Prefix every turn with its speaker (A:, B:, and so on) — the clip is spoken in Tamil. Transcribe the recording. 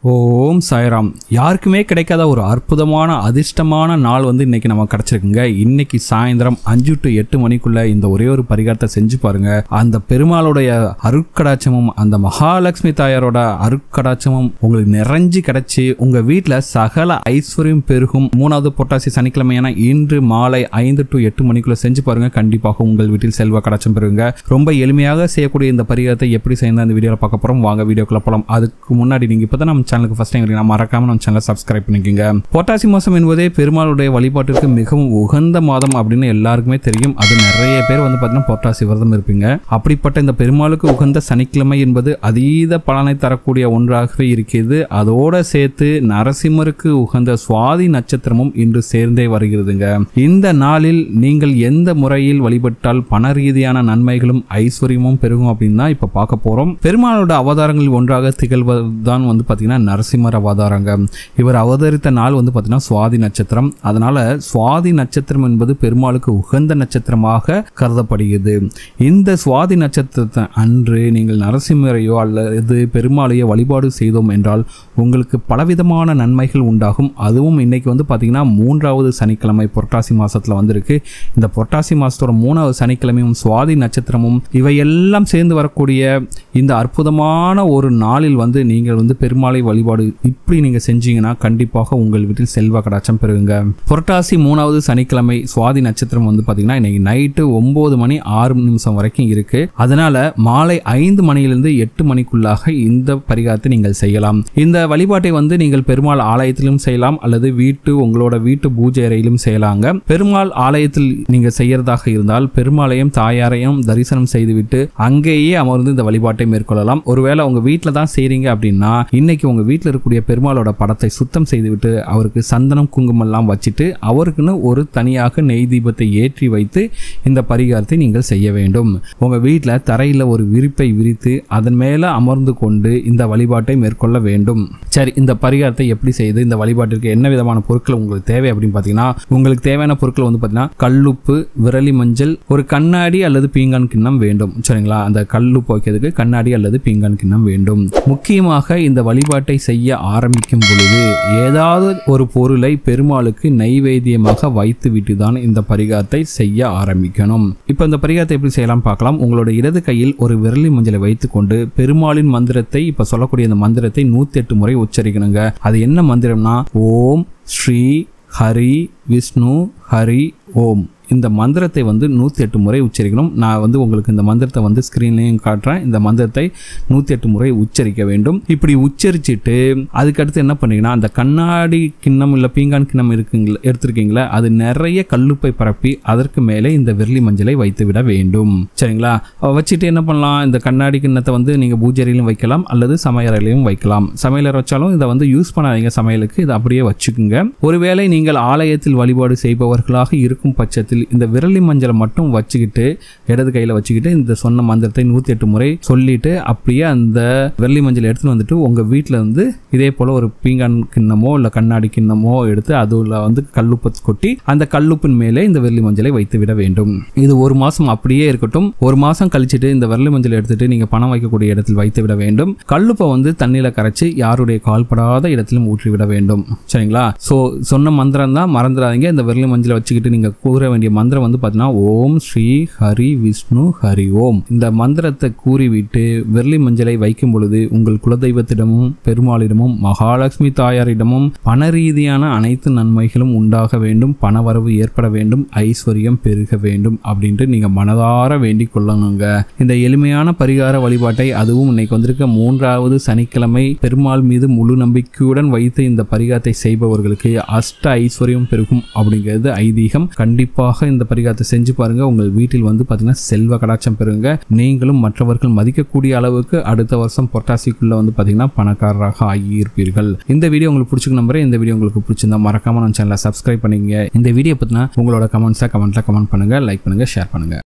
A: ஓம் சாய்ராம் யாருக்குமே கிடைக்காத ஒரு அற்புதமான அதிர்ஷ்டமான நாள் வந்து இன்னைக்கு நம்ம கிடைச்சிருக்குங்க இன்னைக்கு சாயந்தரம் அஞ்சு டு எட்டு மணிக்குள்ள இந்த ஒரே ஒரு பரிகாரத்தை செஞ்சு பாருங்க அந்த பெருமாளுடைய அருட்கடாட்சமும் அந்த மகாலட்சுமி தாயாரோட அருட்கடாட்சமும் உங்களுக்கு நிறைஞ்சு கிடைச்சி உங்க வீட்டில் சகல ஐஸ்வர்யம் பெருகும் மூணாவது பொட்டாசி சனிக்கிழமையான இன்று மாலை ஐந்து டு எட்டு மணிக்குள்ள செஞ்சு பாருங்க கண்டிப்பாக உங்கள் வீட்டில் செல்வ கடாட்சம் பெறுங்க ரொம்ப எளிமையாக செய்யக்கூடிய இந்த பரிகாரத்தை எப்படி செய்யணும் இந்த வீடியோவில் பார்க்க போறோம் வாங்க வீடியோக்குள்ள போலாம் அதுக்கு முன்னாடி நீங்க இப்பதான் நம்ம சேனலுக்கு ஃபர்ஸ்ட் டைம் வரீங்க மறக்காம நம்ம சேனலை சப்ஸ்கிரைப் பண்ணிக்கோங்க பொட்டாசி மாசம் என்பதே பெருமாளுடைய வழிபாட்டிற்கு மிகவும் உகந்த மாதம் அப்படின்னு எல்லாருக்குமே தெரியும் அது நிறைய பேர் வந்து பார்த்தீங்கன்னா பொட்டாசி விரதம் இருப்பீங்க அப்படிப்பட்ட இந்த பெருமாளுக்கு உகந்த சனிக்கிழமை என்பது அதீத பலனை தரக்கூடிய ஒன்றாகவே இருக்கிறது அதோட சேர்த்து நரசிம்மருக்கு உகந்த சுவாதி நட்சத்திரமும் இன்று சேர்ந்தே வருகிறதுங்க இந்த நாளில் நீங்கள் எந்த முறையில் வழிபட்டால் பண ரீதியான நன்மைகளும் ஐஸ்வர்யமும் பெருகும் அப்படின்னு தான் இப்ப பார்க்க போறோம் பெருமாளோட அவதாரங்களில் ஒன்றாக திகழ்வதுதான் வந்து பாத்தீங்கன்னா நரசிம்மர் அவதாரங்க இவர் அவதரித்த நாள் வந்து பாத்தீங்கன்னா சுவாதி நட்சத்திரம் அதனால சுவாதி நட்சத்திரம் என்பது பெருமாளுக்கு உகந்த நட்சத்திரமாக கருதப்படுகிறது இந்த சுவாதி நட்சத்திரத்தை அன்று நீங்கள் நரசிம்மரையோ அல்லது பெருமாளையோ வழிபாடு செய்தோம் என்றால் உங்களுக்கு பலவிதமான நன்மைகள் உண்டாகும் அதுவும் இன்னைக்கு வந்து பாத்தீங்கன்னா மூன்றாவது சனிக்கிழமை புரட்டாசி மாசத்துல வந்திருக்கு இந்த புரட்டாசி மாசத்தோட மூணாவது சனிக்கிழமையும் சுவாதி நட்சத்திரமும் இவையெல்லாம் சேர்ந்து வரக்கூடிய இந்த அற்புதமான ஒரு நாளில் வந்து நீங்கள் வந்து பெருமாளை வழிபாடு இப்படி நீங்க செஞ்சீங்கன்னா கண்டிப்பாக உங்கள் வீட்டில் செல்வ கடாச்சம் பெறுங்க புரட்டாசி மூணாவது சனிக்கிழமை சுவாதி நட்சத்திரம் வந்து பாத்தீங்கன்னா இன்னைக்கு நைட்டு ஒன்பது மணி ஆறு நிமிஷம் வரைக்கும் இருக்கு அதனால மாலை ஐந்து மணியிலிருந்து எட்டு மணிக்குள்ளாக இந்த பரிகாரத்தை நீங்கள் செய்யலாம் இந்த வழிபாட்டை வந்து நீங்கள் பெருமாள் ஆலயத்திலும் செய்யலாம் அல்லது வீட்டு உங்களோட வீட்டு பூஜை அறையிலும் செய்யலாங்க பெருமாள் ஆலயத்தில் நீங்க செய்யறதாக இருந்தால் பெருமாளையும் தாயாரையும் தரிசனம் செய்துவிட்டு அங்கேயே அமர்ந்து இந்த வழிபாட்டை மேற்கொள்ளலாம் ஒருவேளை உங்க வீட்டில் தான் செய்றீங்க அப்படின்னா இன்னைக்கு உங்க வீட்டில் இருக்கக்கூடிய பெருமாளோட படத்தை சுத்தம் செய்துவிட்டு அவருக்கு சந்தனம் குங்குமம் எல்லாம் வச்சுட்டு அவருக்குன்னு ஒரு தனியாக நெய் தீபத்தை ஏற்றி வைத்து இந்த பரிகாரத்தை நீங்கள் செய்ய வேண்டும் உங்க வீட்டில் தரையில் ஒரு விரிப்பை விரித்து அதன் மேலே அமர்ந்து கொண்டு இந்த வழிபாட்டை மேற்கொள்ள வேண்டும் சரி இந்த பரிகாரத்தை எப்படி செய்து இந்த வழிபாட்டிற்கு என்ன விதமான பொருட்கள் உங்களுக்கு தேவை அப்படின்னு பார்த்தீங்கன்னா உங்களுக்கு தேவையான பொருட்கள் வந்து பார்த்தீங்கன்னா கல்லுப்பு விரலி மஞ்சள் ஒரு கண்ணாடி அல்லது பீங்கான் கிண்ணம் வேண்டும் சரிங்களா அந்த கல்லுப்பு வைக்கிறதுக்கு கண்ணாடி அல்லது பீங்கான் கிண்ணம் வேண்டும் முக்கியமாக இந்த வழிபாட்டை செய்ய ஆரம்பிக்கும் பொழுது ஏதாவது ஒரு பொருளை பெருமாளுக்கு நைவேத்தியமாக வைத்து விட்டு தான் இந்த பரிகாரத்தை செய்ய ஆரம்பிக்கணும் இப்போ இந்த பரிகாரத்தை எப்படி செய்யலாம் பார்க்கலாம் உங்களோட இடது கையில் ஒரு விரலி மஞ்சளை வைத்துக்கொண்டு பெருமாளின் மந்திரத்தை இப்ப சொல்லக்கூடிய இந்த மந்திரத்தை நூத்தி எட்டு முறை உச்சரிக்கணுங்க அது என்ன மந்திரம்னா ஓம் ஸ்ரீ ஹரி விஷ்ணு ஹரி ஓம் இந்த மந்திரத்தை வந்து நூற்றி எட்டு முறை உச்சரிக்கணும் நான் வந்து உங்களுக்கு இந்த மந்திரத்தை வந்து ஸ்க்ரீன்லேயும் காட்டுறேன் இந்த மந்திரத்தை நூற்றி எட்டு முறை உச்சரிக்க வேண்டும் இப்படி உச்சரிச்சுட்டு அதுக்கடுத்து என்ன பண்ணீங்கன்னா அந்த கண்ணாடி கிண்ணம் இல்லை பீங்கான் கிண்ணம் இருக்குங்களா எடுத்திருக்கீங்களா அது நிறைய கல்லுப்பை பரப்பி அதற்கு மேலே இந்த விரலி மஞ்சளை வைத்து விட வேண்டும் சரிங்களா வச்சுட்டு என்ன பண்ணலாம் இந்த கண்ணாடி கிண்ணத்தை வந்து நீங்கள் பூஜையிலும் வைக்கலாம் அல்லது சமையலையும் வைக்கலாம் சமையலர் வச்சாலும் இதை வந்து யூஸ் பண்ணாதீங்க சமையலுக்கு இதை அப்படியே வச்சுக்குங்க ஒருவேளை நீங்கள் ஆலயத்தில் வழிபாடு செய்பவர்களாக இருக்கும் பட்சத்தில் இந்த விரலி மஞ்சளை மட்டும் வச்சுக்கிட்டு இடது கையில் வச்சுக்கிட்டு இந்த சொன்ன மந்திரத்தை நூற்றி எட்டு முறை சொல்லிட்டு அப்படியே அந்த விரலி மஞ்சள் எடுத்துன்னு வந்துட்டு உங்கள் வீட்டில் வந்து இதே போல் ஒரு பீங்கான் கிண்ணமோ இல்லை கண்ணாடி கிண்ணமோ எடுத்து அதில் வந்து கல்லுப்பை கொட்டி அந்த கல்லுப்பின் மேலே இந்த விரலி மஞ்சளை வைத்து விட வேண்டும் இது ஒரு மாதம் அப்படியே இருக்கட்டும் ஒரு மாதம் கழிச்சிட்டு இந்த விரலி மஞ்சள் எடுத்துட்டு நீங்கள் பணம் வைக்கக்கூடிய இடத்தில் வைத்து விட வேண்டும் கல்லுப்பை வந்து தண்ணியில் கரைச்சி யாருடைய கால்படாத இடத்திலும் ஊற்றி விட வேண்டும் சரிங்களா ஸோ சொன்ன மந்திரம் தான் மறந்துடாதீங்க இந்த விரலி மஞ்சளை வச்சுக்கிட்டு நீங்கள் கூற வேண்டிய மந்திரம் வந்து பார்த்தீங்கன்னா ஓம் ஸ்ரீ ஹரி விஷ்ணு ஹரி ஓம் இந்த மந்திரத்தை கூறிவிட்டு விரலி மஞ்சளை வைக்கும் பொழுது உங்கள் குலதெய்வத்திடமும் பெருமாளிடமும் மகாலட்சுமி தாயாரிடமும் பண ரீதியான அனைத்து நன்மைகளும் உண்டாக வேண்டும் பணவரவு ஏற்பட வேண்டும் ஐஸ்வர்யம் பெருக வேண்டும் அப்படின்ட்டு நீங்க மனதார வேண்டிக் கொள்ளணுங்க இந்த எளிமையான பரிகார வழிபாட்டை அதுவும் இன்னைக்கு வந்திருக்க மூன்றாவது சனிக்கிழமை பெருமாள் மீது முழு நம்பிக்கையுடன் வைத்து இந்த பரிகாரத்தை செய்பவர்களுக்கு அஷ்ட ஐஸ்வர்யம் பெருகும் அப்படிங்கிறது ஐதீகம் கண்டிப்பாக இந்த பரிகாரத்தை செஞ்சு பாருங்க உங்கள் வீட்டில் வந்து பார்த்தீங்கன்னா செல்வ கடாட்சம் பெறுங்க நீங்களும் மற்றவர்கள் மதிக்கக்கூடிய அளவுக்கு அடுத்த வருஷம் பொட்டாசிக்குள்ள வந்து பார்த்தீங்கன்னா பணக்காரராக ஆகியிருப்பீர்கள் இந்த வீடியோ உங்களுக்கு பிடிச்சிருக்கு நம்புறேன் இந்த வீடியோ உங்களுக்கு பிடிச்சிருந்தா மறக்காம நம்ம சேனலை சப்ஸ்கிரைப் பண்ணிக்கங்க இந்த வீடியோ பற்றினா உங்களோட கமெண்ட்ஸை கமெண்ட்ல கமெண்ட் பண்ணுங்க லைக் பண்ணுங்க ஷேர் பண்ணுங்க